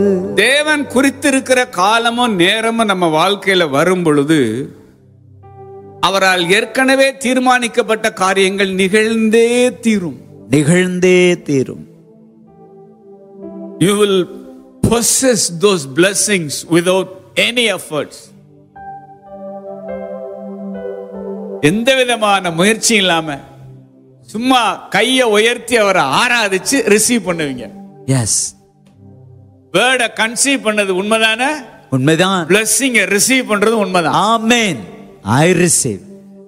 தேவன் குறித்திருக்கிற காலமும் நேரமும் நம்ம வாழ்க்கையில வரும் பொழுது அவரால் ஏற்கனவே தீர்மானிக்கப்பட்ட காரியங்கள் நிகழ்ந்தே தீரும் நிகழ்ந்தே தீரும் you will possess those blessings without any efforts எந்த விதமான முயற்சி இல்லாம சும்மா கையை உயர்த்தி அவரை ஆராதிச்சு ரிசீவ் பண்ணுவீங்க எஸ் வேர்டை கன்சீவ் பண்ணது உண்மைதானே உண்மைதான் பிளஸ்ஸிங்க ரிசீவ் பண்றது உண்மைதான் ஆமென் ஐ ரிசீவ்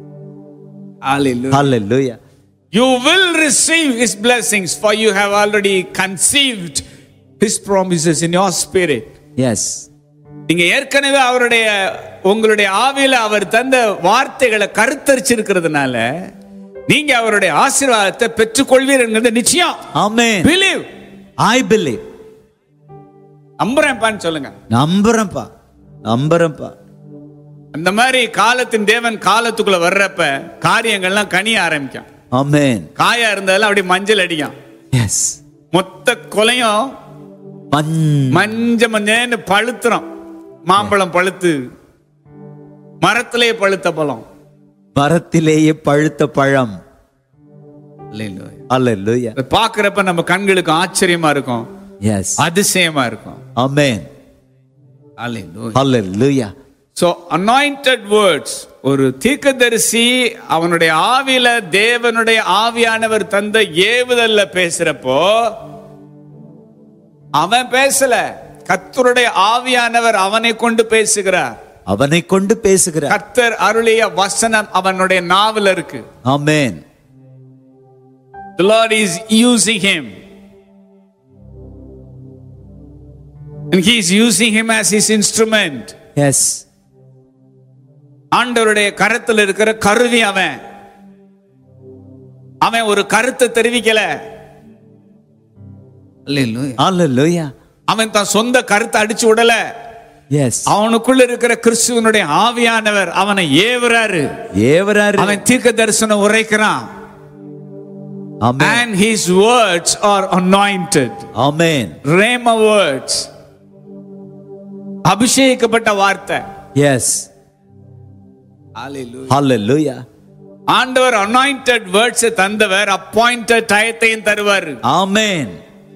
ஹalleluya You will receive His blessings, for you have already conceived His promises in your spirit. Yes நீங்க ஏற்கனவே அவருடைய உங்களுடைய ஆவியில அவர் தந்த வார்த்தைகளை கருத்தரிச்சிருக்கிறதுனால நீங்க அவருடைய ஆசீர்வாதத்தை பெற்றுக்கொள்வீர்கள் நிச்சயம் ஆமென் பிலீவ் ஐ பிலீவ் நம்புறேன்ப்பான்னு சொல்லுங்க நம்புறேன்ப்பா நம்புறேன்ப்பா அந்த மாதிரி காலத்தின் தேவன் காலத்துக்குள்ள வர்றப்ப காரியங்கள்லாம் கனிய ஆரம்பிக்கும் ஆமென் காயா இருந்ததெல்லாம் அப்படியே மஞ்சள் அடிக்கும் எஸ் மொத்த கொலையும் மண் மஞ்ச மஞ்சன்னு பழுத்துறோம் மாம்பழம் பழுத்து மரத்திலே பழுத்த பழம் மரத்திலேயே பழுத்த பழம் ஹalleluya அதை பார்க்கறப்ப நம்ம கண்களுக்கு ஆச்சரியமா இருக்கும் எஸ் அதிசயமா இருக்கும் ஆமென் ஹalleluya சோ அனாயிண்டட் வேர்ட்ஸ் ஒரு தீர்க்கதரிசி அவனுடைய ஆவியில தேவனுடைய ஆவியானவர் தந்த ஏவுதல்ல பேசுறப்போ அவன் பேசல கர்த்தருடைய ஆவியானவர் அவனை கொண்டு பேசுகிறார் அவனை கொண்டு பேசுகிறார் கர்த்தர் அருளிய வசனம் அவனுடைய நாவல இருக்கு amen The Lord is using him. And he is using him as his instrument. Yes ஆண்டவருடைய கரத்தில் இருக்கிற கருவி அவன் அவன் ஒரு கருத்தை தெரிவிக்கல ஹalleluya அவன் தான் சொந்த கருத்தை அடிச்சு விடல எஸ் அவனுக்குள்ள இருக்கிற கிறிஸ்துவனுடைய ஆவியானவர் அவனை ஏவுறாரு ஏவராரு அவன் தீர்க்க தரிசனம் உரைக்கிறான் ஆமென் and his words are anointed amen rhema words அபிஷேகிக்கப்பட்ட வார்த்தை எஸ் ஹalleluya ஆண்டவர் அனாயிண்டட் வேர்ட்ஸ் தந்தவர் அப்பாயிண்டட் டயத்தையும் தருவார் ஆமென்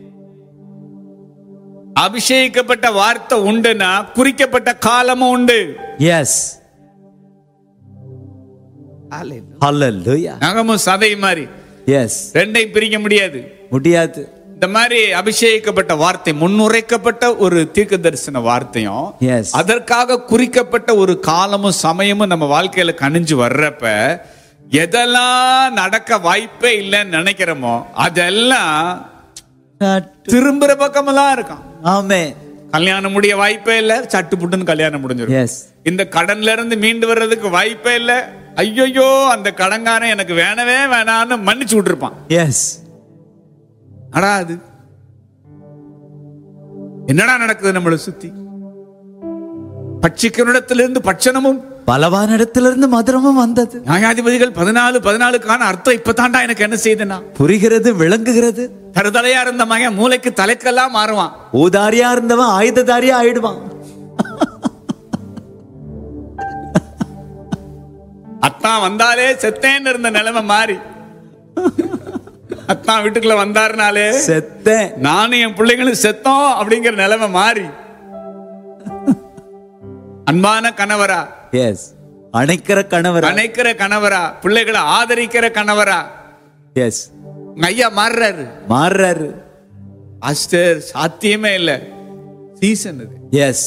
அபிஷேகிக்கப்பட்ட வார்த்தை உண்டுனா குறிக்கப்பட்ட காலமும் உண்டு எஸ் ஹalleluya நகமும் சதை மாதிரி எஸ் ரெண்டையும் பிரிக்க முடியாது முடியாது இந்த மாதிரி அபிஷேகிக்கப்பட்ட வார்த்தை முன்னுரைக்கப்பட்ட ஒரு தீர்க்க தரிசன வார்த்தையும் Yes. அதற்காக குறிக்கப்பட்ட ஒரு காலமும் சமயமும் நம்ம வாழ்க்கையில கணிஞ்சு வர்றப்ப எதெல்லாம் நடக்க வாய்ப்பே இல்லைன்னு நினைக்கிறோமோ அதெல்லாம் திரும்புற பக்கமெல்லாம் இருக்கும் ஆமென் கல்யாணம் முடிய வாய்ப்பே இல்ல சட்டு புட்டுன்னு கல்யாணம் முடிஞ்சிடும் எஸ் இந்த கடன்ல இருந்து மீண்டு வர்றதுக்கு வாய்ப்பே இல்ல ஐயோ அந்த கடங்காரன் எனக்கு வேணவே வேணான்னு மன்னிச்சு விட்டுருப்பான் எஸ் அடா அது என்னடா நடக்குது நம்மளை சுத்தி பட்சிக்கனிடத்திலிருந்து பட்சணமும் பலவான இடத்திலிருந்து மதுரமும் வந்தது நியாயாதிபதிகள் பதினாலு பதினாலுக்கான அர்த்தம் இப்பதான்டா எனக்கு என்ன செய்தனா புரிகிறது விளங்குகிறது தருதலையா இருந்த மகன் மூளைக்கு தலைக்கெல்லாம் மாறுவான் ஊதாரியா இருந்தவன் ஆயுததாரியா ஆயிடுவான் அத்தான் வந்தாலே செத்தேன்னு இருந்த நிலைமை மாறி அத்தான் வீட்டுக்குள்ள வந்தாருனாலே செத்தேன் நானும் என் பிள்ளைங்களும் செத்தோம் அப்படிங்கிற நிலைமை மாறி அன்பான கணவரா எஸ் அணைக்கிற கணவர் அணைக்கிற கணவரா பிள்ளைகளை ஆதரிக்கிற கணவரா எஸ் உங்க ஐயா மாறுறாரு மாறுறாரு ஆஸ்டர் சாத்தியமே இல்ல சீசன் இது எஸ்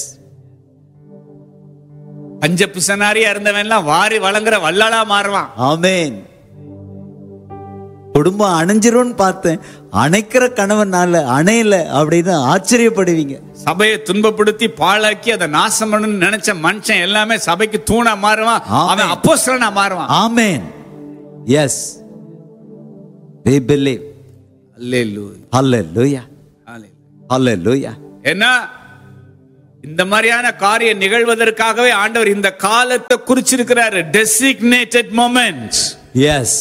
பஞ்ச பிசனாரியா இருந்தவன்லாம் வாரி வழங்குற வல்லாளா மாறுவான் ஆமென் குடும்பம் அணைஞ்சிரும்னு பார்த்தேன் அணைக்கிற கணவனால அணையல அப்படின்னு ஆச்சரியப்படுவீங்க சபையை துன்பப்படுத்தி பாழாக்கி அதை நாசம் பண்ணணும்னு நினைச்ச மனுஷன் எல்லாமே சபைக்கு தூணா மாறுவான் ஆமென். அவன் அப்போஸ்தலனா மாறுவான் ஆமென் S we believe hallelujah hallelujah hallelujah ஏன்னா இந்த மாதிரியான காரியம் நிகழ்வதற்காகவே ஆண்டவர் இந்த காலத்தை குறிச்சிருக்கிறாரு designated moments yes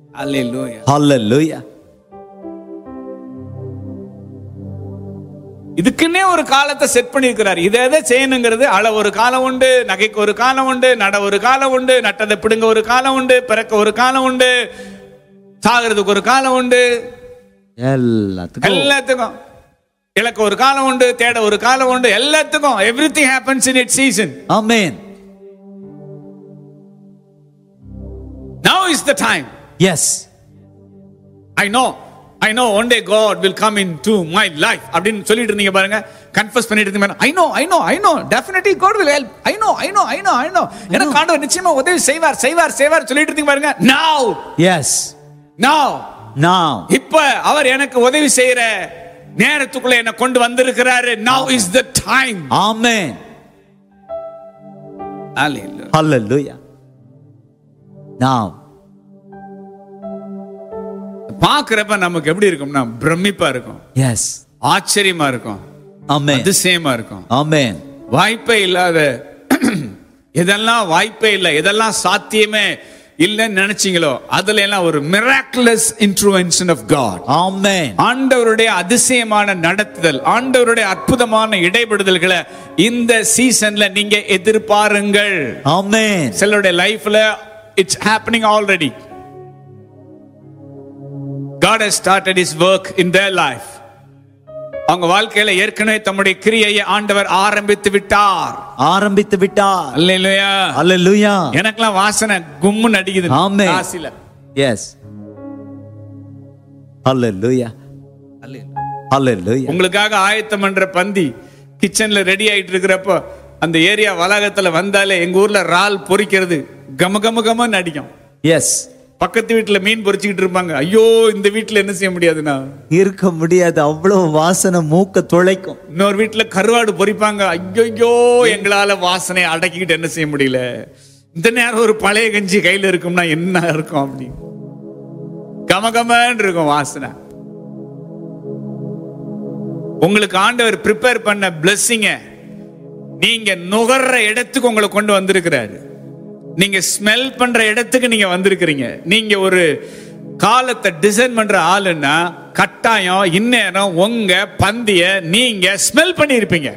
hallelujah hallelujah இதுக்குன்னே ஒரு காலத்தை செட் பண்ணியிருக்கிறார் இதை எதை செய்யணுங்கிறது அள ஒரு காலம் உண்டு நகைக்கு ஒரு காலம் உண்டு நட ஒரு காலம் உண்டு நட்டதை பிடுங்க ஒரு காலம் உண்டு பிறக்க ஒரு காலம் உண்டு சாகிறதுக்கு ஒரு காலம் உண்டு எல்லாத்துக்கும் எல்லாத்துக்கும் இலக்க ஒரு காலம் உண்டு தேட ஒரு காலம் உண்டு எல்லாத்துக்கும் everything happens in it season amen now is the time yes I know I know one day God will come into my life அப்படின்னு சொல்லிட்டு இருந்தீங்க பாருங்க கன்ஃபஸ் பண்ணிட்டு இருந்தீங்க I know I know I know definitely God will help I know I know I know I know எனக்கு ஆண்டவர் நிச்சயமா உதவி செய்வார் செய்வார் செய்வார் சொல்லிட்டு இருந்தீங்க பாருங்க நவ் எஸ் நவ் நான் இப்ப அவர் எனக்கு உதவி செய்யற நேரத்துக்குள்ள என்ன கொண்டு வந்திருக்கிறாரு now is the time amen hallelujah நான் பாக்குறப்ப நமக்கு எப்படி இருக்கும்னா பிரமிப்பா இருக்கும் எஸ் ஆச்சரியமா இருக்கும் ஆமென் அதிசயமா இருக்கும் ஆமென் வாய்ப்பே இல்லாத எதெல்லாம் வாய்ப்பே இல்லை எதெல்லாம் சாத்தியமே இல்லைன்னு நினைச்சீங்களோ அதுல எல்லாம் ஒரு miraculous influence of God amen ஆண்டவருடைய அதிசயமான நடத்துதல் ஆண்டவருடைய அற்புதமான இடைபடுதல்களை இந்த சீசன்ல நீங்க எதிர்பாருங்கள் ஆமென் சிலருடைய லைஃப்ல it's happening already God has started his work in their life அவங்க வாழ்க்கையில ஏற்கனவே தம்முடைய கிரியையை ஆண்டவர் ஆரம்பித்து விட்டார் ஆரம்பித்து விட்டார் அல்லேலூயா ஹalleluya எனக்கெல்லாம் வாசனை கும்முன்னு அடிக்குது ஆமென். காசில எஸ் ஹalleluya ஹalleluya உங்களுக்காக ஆயத்தம் பண்ற பந்தி கிச்சன்ல ரெடி ஆயிட்டு இருக்கிறப்போ அந்த ஏரியா வளாகத்துல வந்தாலே எங்க ஊர்ல இறால் பொரிக்கிறது கம கம கமன்னு அடிக்கும் எஸ் பக்கத்து வீட்டுல மீன் பொரிச்சுக்கிட்டு இருப்பாங்க ஐயோ இந்த வீட்டுல என்ன செய்ய முடியாதுண்ணா இருக்க முடியாது அவ்வளவு வாசனை மூக்க துளைக்கும் இன்னொரு வீட்டுல கருவாடு பொரிப்பாங்க ஐயோ எங்களால வாசனை அடக்கிக்கிட்டு என்ன செய்ய முடியல இந்த நேரம் ஒரு பழைய கஞ்சி கையில இருக்கும்னா என்ன இருக்கும் அப்படி கமகமன்னு இருக்கும் வாசனை உங்களுக்கு ஆண்டவர் ப்ரிப்பேர் பண்ண பிளஸ்ஸிங்க நீங்க நுகர்ற இடத்துக்கு உங்களை கொண்டு வந்திருக்கிறாரு நீங்க ஸ்மெல் பண்ற இடத்துக்கு நீங்க வந்திருக்கிறீங்க நீங்க ஒரு காலத்தை டிசைன் பண்ற ஆளுன்னா கட்டாயம் இந்நேரம் உங்க பந்திய நீங்க ஸ்மெல் பண்ணியிருப்பீங்க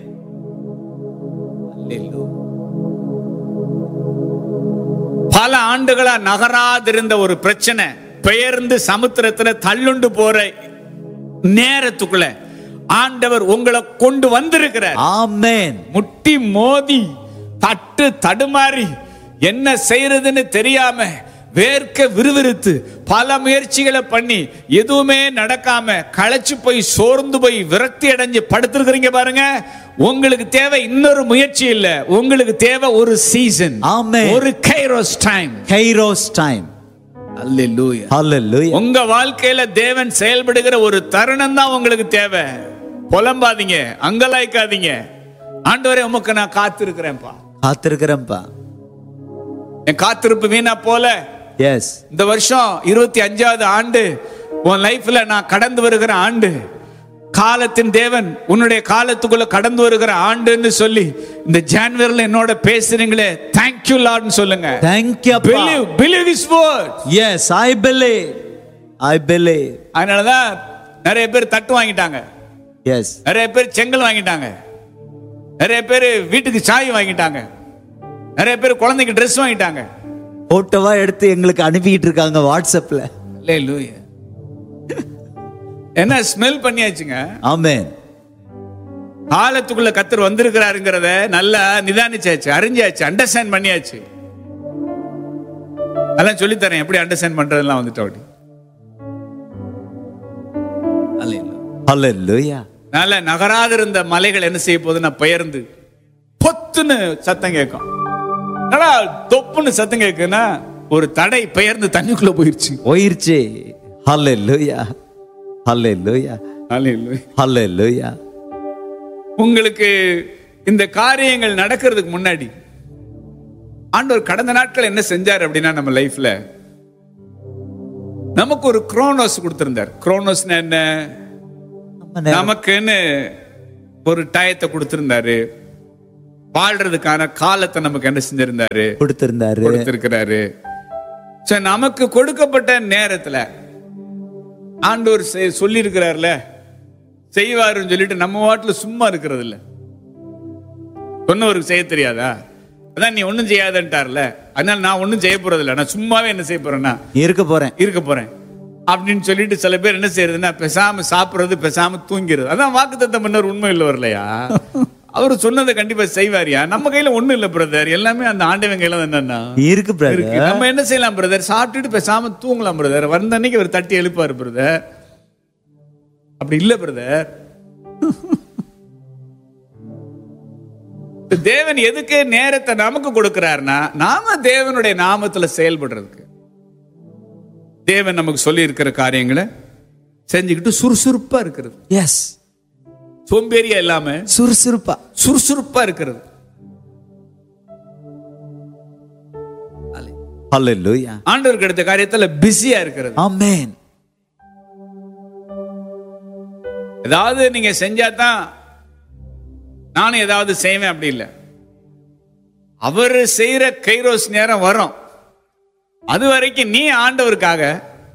பல ஆண்டுகளா நகராதிருந்த ஒரு பிரச்சனை பெயர்ந்து சமுத்திரத்துல தள்ளுண்டு போற நேரத்துக்குள்ள ஆண்டவர் உங்களை கொண்டு வந்திருக்கிறார் ஆமென் முட்டி மோதி தட்டு தடுமாறி என்ன செய்யறதுன்னு தெரியாம வேர்க்க விறுவிறுத்து பல முயற்சிகளை பண்ணி எதுவுமே நடக்காம களைச்சு போய் சோர்ந்து போய் விரக்தி அடைஞ்சு படுத்திருக்கிறீங்க பாருங்க உங்களுக்கு தேவை இன்னொரு முயற்சி இல்ல உங்களுக்கு தேவை ஒரு சீசன் ஆமென். ஒரு kairos time kairos time hallelujah hallelujah உங்க வாழ்க்கையில தேவன் செயல்படுகிற ஒரு தருணம் தான் உங்களுக்கு தேவை புலம்பாதீங்க அங்கலாய்க்காதீங்க ஆண்டவரே உமக்கு நான் காத்திருக்கிறேன்ப்பா காத்திருக்கிறேன்ப்பா என் காத்திருப்பு வீணா போல எஸ் இந்த வருஷம் இருபத்தி அஞ்சாவது ஆண்டு உன் லைஃப்ல நான் கடந்து வருகிற ஆண்டு காலத்தின் தேவன் உன்னுடைய காலத்துக்குள்ள கடந்து வருகிற ஆண்டுன்னு சொல்லி இந்த ஜான்வரில என்னோட பேசுறீங்களே தேங்க்யூ லார்ட்னு சொல்லுங்க thank you believe believe is word yes I believe I believe அதனாலதான் நிறைய பேர் தட்டு வாங்கிட்டாங்க எஸ் நிறைய பேர் செங்கல் வாங்கிட்டாங்க நிறைய பேர் வீட்டுக்கு சாய் வாங்கிட்டாங்க நிறைய பேர் குழந்தைக்கு ட்ரெஸ் வாங்கிட்டாங்க போட்டோவா எடுத்து எங்களுக்கு அனுப்பிக்கிட்டு இருக்காங்க வாட்ஸ்அப்ல Hallelujah. என்ன ஸ்மெல் பண்ணியாச்சுங்க ஆமென் காலத்துக்குள்ள கத்தர் வந்திருக்கிறாருங்கிறத நல்லா நிதானிச்சாச்சு அறிஞ்சாச்சு அண்டர்ஸ்டாண்ட் பண்ணியாச்சு அதெல்லாம் சொல்லித் தரேன் எப்படி அண்டர்ஸ்டாண்ட் பண்றதெல்லாம் வந்துட்டு அப்படி ஹalleluya நல்ல நகராதிருந்த மலைகள் என்ன செய்ய போகுதுன்னா பெயர்ந்து பொத்துன்னு சத்தம் கேட்கும் என்னடா தொப்புன்னு சத்தம் கேட்குன்னா ஒரு தடை பெயர்ந்து தண்ணிக்குள்ள போயிருச்சு போயிருச்சு ஹalleluya ஹalleluya Hallelujah. ஹalleluya உங்களுக்கு இந்த காரியங்கள் நடக்கிறதுக்கு முன்னாடி ஆண்டவர் கடந்த நாட்கள் என்ன செஞ்சார் அப்படின்னா நம்ம லைஃப்ல நமக்கு ஒரு குரோனோஸ் கொடுத்திருந்தார் குரோனோஸ்னா என்ன நம்ம நேரம் நமக்குன்னு ஒரு டயத்தை கொடுத்திருந்தாரு வாழ்றதுக்கான காலத்தை நமக்கு என்ன செஞ்சிருந்தாரு கொடுத்திருந்தாரு கொடுத்திருக்கிறாரு சோ நமக்கு கொடுக்கப்பட்ட நேரத்துல ஆண்டவர் சொல்லி இருக்கிறார்ல செய்வாருன்னு சொல்லிட்டு நம்ம வாட்டில் சும்மா இருக்கிறது இல்ல சொன்னவருக்கு செய்ய தெரியாதா அதான் நீ ஒண்ணும் செய்யாதன்ட்டார்ல அதனால நான் ஒண்ணும் செய்ய போறது இல்ல நான் சும்மாவே என்ன செய்ய போறேன்னா இருக்க போறேன் இருக்க போறேன் அப்படின்னு சொல்லிட்டு சில பேர் என்ன செய்யறதுன்னா பேசாம சாப்பிடுறது பேசாம தூங்கிறது அதான் வாக்குத்தத்தம் பண்ணவர் உண்மை இல்லை வரலையா அவர் சொன்னதை கண்டிப்பா செய்வாரியா நம்ம கையில ஒண்ணும் இல்ல பிரதர் எல்லாமே அந்த ஆண்டவன் கையில தான் என்னன்னா இருக்கு பிரதர் இருக்கு நம்ம என்ன செய்யலாம் பிரதர் சாப்பிட்டுட்டு பேசாம தூங்கலாம் பிரதர் வந்த அன்னைக்கு அவர் தட்டி எழுப்பாரு பிரதர் அப்படி இல்ல பிரதர் தேவன் எதுக்கு நேரத்தை நமக்கு கொடுக்கிறார்னா நாம தேவனுடைய நாமத்துல செயல்படுறதுக்கு தேவன் நமக்கு சொல்லி இருக்கிற காரியங்களை செஞ்சுக்கிட்டு சுறுசுறுப்பா இருக்கிறது எஸ் சோம்பேறியா இல்லாம சுறுசுறுப்பா சுறுசுறுப்பா இருக்கிறது ஹalleluya ஆண்டவருக்கு எடுத்த காரியத்துல பிஸியா இருக்கிறது ஆமென் ஏதாவது நீங்க செஞ்சா தான் நானும் ஏதாவது செய்வேன் அப்படி இல்லை அவர் செய்யற கைரோஸ் நேரம் வரும் அது வரைக்கும் நீ ஆண்டவருக்காக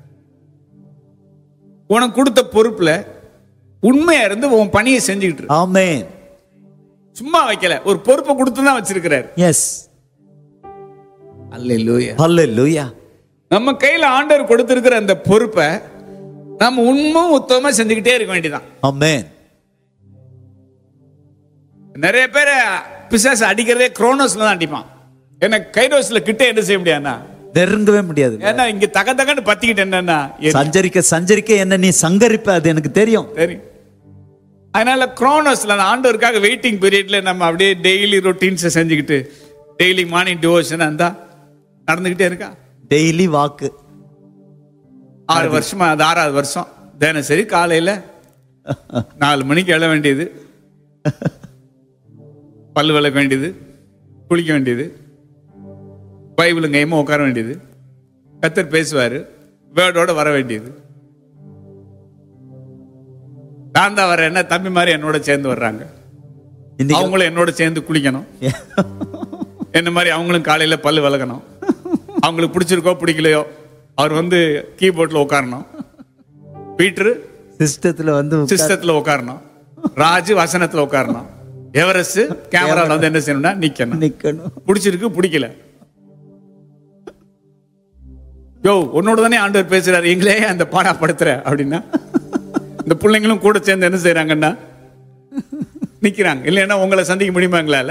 உனக்கு கொடுத்த பொறுப்புல உண்மையா இருந்து உன் பணியை செஞ்சுக்கிட்டு இரு. ஆமென் சும்மா வைக்கல ஒரு பொறுப்பை கொடுத்து தான் வச்சிருக்கிறார் எஸ் அல்லேலூயா ஹalleluya நம்ம கையில ஆண்டவர் கொடுத்திருக்கிற அந்த பொறுப்பை நம்ம உண்மையும் உத்தமமா செஞ்சுக்கிட்டே இருக்க வேண்டியதான் ஆமென் நிறைய பேர் பிசாசு அடிக்கிறதே குரோனோஸ்ல தான் அடிப்பான் என்ன கைரோஸ்ல கிட்ட என்ன செய்ய முடியாதுன்னா நெருங்கவே முடியாது ஏன்னா இங்க தக தகன்னு பத்திக்கிட்டு என்னன்னா எரி- சஞ்சரிக்க சஞ்சரிக்க என்ன நீ சங்கரிப்ப அது எனக்கு தெரியும் சரி அதனால குரோனோஸ்ல அந்த ஆண்டவருக்காக வெயிட்டிங் பீரியட்ல நம்ம அப்படியே டெய்லி ரொட்டீன்ஸ் செஞ்சுக்கிட்டு டெய்லி மார்னிங் டிவோஷன் அந்த நடந்துகிட்டே இருக்கா டெய்லி வாக்கு ஆறு வருஷமா அது ஆறாவது வருஷம் தினசரி காலையில நாலு மணிக்கு எழ வேண்டியது பல்லு விளக்க வேண்டியது குளிக்க வேண்டியது பைபிளும் கையுமா உட்கார வேண்டியது கத்தர் பேசுவாரு வேர்டோட வர வேண்டியது நான் தான் வரேன்னா தம்பி மாதிரி என்னோட சேர்ந்து வர்றாங்க இன்னைக்கு அவங்களும் என்னோட சேர்ந்து குளிக்கணும் என்ன மாதிரி அவங்களும் காலையில பல்லு விளக்கணும் அவங்களுக்கு பிடிச்சிருக்கோ பிடிக்கலையோ அவர் வந்து கீபோர்ட்ல உட்காரணும் பீட்ரு சிஸ்டத்துல வந்து உட்கார்- சிஸ்டத்துல உட்காரணும் ராஜு வசனத்துல உட்காரணும் எவரெஸ்ட் கேமரால வந்து என்ன செய்யணும்னா நிக்கணும் நிக்கணும் பிடிச்சிருக்கு பிடிக்கல யோ உன்னோட தானே ஆண்டவர் பேசுறாரு எங்களே அந்த பாடா படுத்துற அப்படின்னா இந்த பிள்ளைங்களும் கூட சேர்ந்து என்ன செய்றாங்கன்னா நிக்கிறாங்க இல்லைன்னா உங்களை சந்திக்க முடியுமாங்களால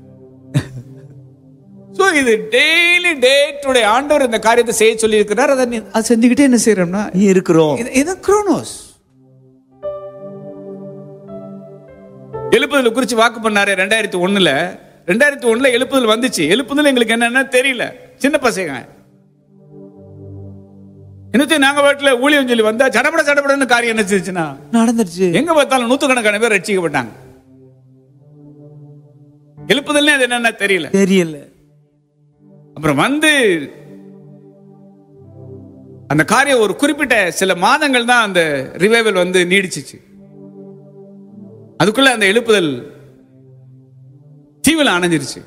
சோ இது டெய்லி டே டுடே ஆண்டவர் இந்த காரியத்தை செய்ய சொல்லி இருக்கிறார் அதை நீ- அதை செஞ்சுக்கிட்டே என்ன செய்யறோம்னா இருக்கிறோம் இது- இது குரோனோஸ் எழுப்புதல் குறிச்சு வாக்கு பண்ணாரு ரெண்டாயிரத்தி ஒண்ணுல ரெண்டாயிரத்தி ஒண்ணுல எழுப்புதல் வந்துச்சு எழுப்புதல் எங்களுக்கு என்னன்னா தெரியல சின்ன பசங்க இன்னத்தையும் நாங்க வீட்டுல ஊழியம் சொல்லி வந்தா சடபட சடபடன்னு காரியம் என்ன செஞ்சுச்சுன்னா நடந்துருச்சு எங்க பார்த்தாலும் நூத்துக்கணக்கான பேர் ரட்சிக்கப்பட்டாங்க எழுப்புதல்னே அது என்னன்னா தெரியல தெரியல அப்புறம் வந்து அந்த காரியம் ஒரு குறிப்பிட்ட சில மாதங்கள் தான் அந்த ரிவைவல் வந்து நீடிச்சிச்சு அதுக்குள்ள அந்த எழுப்புதல் தீவில் அணைஞ்சிருச்சு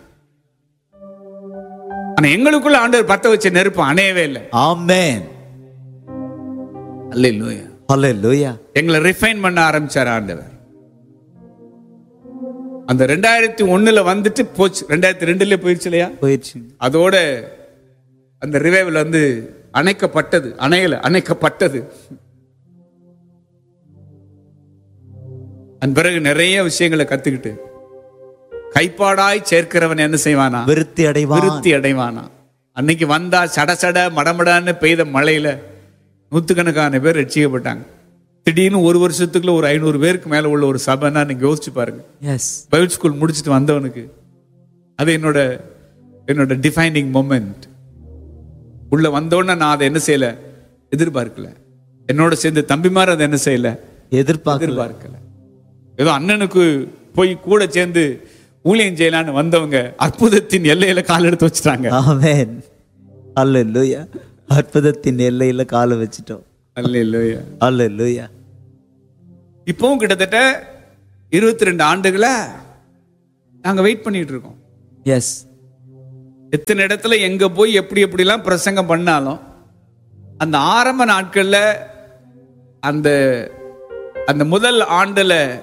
ஆனா எங்களுக்குள்ள ஆண்டவர் பத்த வச்ச நெருப்பு அணையவே இல்லை ஆமென் அல்லேலூயா ஹalleluya எங்களை ரிஃபைன் பண்ண ஆரம்பிச்சார் ஆண்டவர் அந்த ரெண்டாயிரத்தி ஒண்ணுல வந்துட்டு போச்சு ரெண்டாயிரத்தி ரெண்டுல போயிடுச்சு இல்லையா போயிடுச்சு அதோட அந்த ரிவைவல் வந்து அணைக்கப்பட்டது அணையல அணைக்கப்பட்டது அதன் பிறகு நிறைய விஷயங்களை கத்துக்கிட்டு கைப்பாடாய் சேர்க்கிறவன் என்ன செய்வானா விருத்தி அடைவான் விருத்தி அடைவானா அன்னைக்கு வந்தா சட சட மடமடான்னு பெய்த மழையில நூத்துக்கணக்கான பேர் ரட்சிக்கப்பட்டாங்க திடீர்னு ஒரு வருஷத்துக்குள்ள ஒரு ஐநூறு பேருக்கு மேல உள்ள ஒரு சபைன்னா நீங்க யோசிச்சு பாருங்க எஸ் பைபிள் ஸ்கூல் முடிச்சுட்டு வந்தவனுக்கு அது என்னோட என்னோட டிஃபைனிங் மொமெண்ட் உள்ள வந்தோடனே நான் அதை என்ன செய்யல எதிர்பார்க்கல என்னோட சேர்ந்து தம்பிமார் அதை என்ன செய்யல எதிர்பார்க்கல எதிர்பார்க்கல ஏதோ அண்ணனுக்கு போய் கூட சேர்ந்து ஊழியம் செய்யலான்னு வந்தவங்க அற்புதத்தின் எல்லையில கால் எடுத்து வச்சுட்டாங்க ஆமென் ஹalleluya அற்புதத்தின் எல்லையில காலை வச்சிட்டோம் அல்லேலூயா ஹalleluya இப்பவும் கிட்டத்தட்ட இருபத்தி ரெண்டு ஆண்டுகளா நாங்க வெயிட் பண்ணிட்டு இருக்கோம் எஸ் எத்தனை இடத்துல எங்க போய் எப்படி எப்படிலாம் பிரசங்கம் பண்ணாலும் அந்த ஆரம்ப நாட்கள்ல அந்த அந்த முதல் ஆண்டுல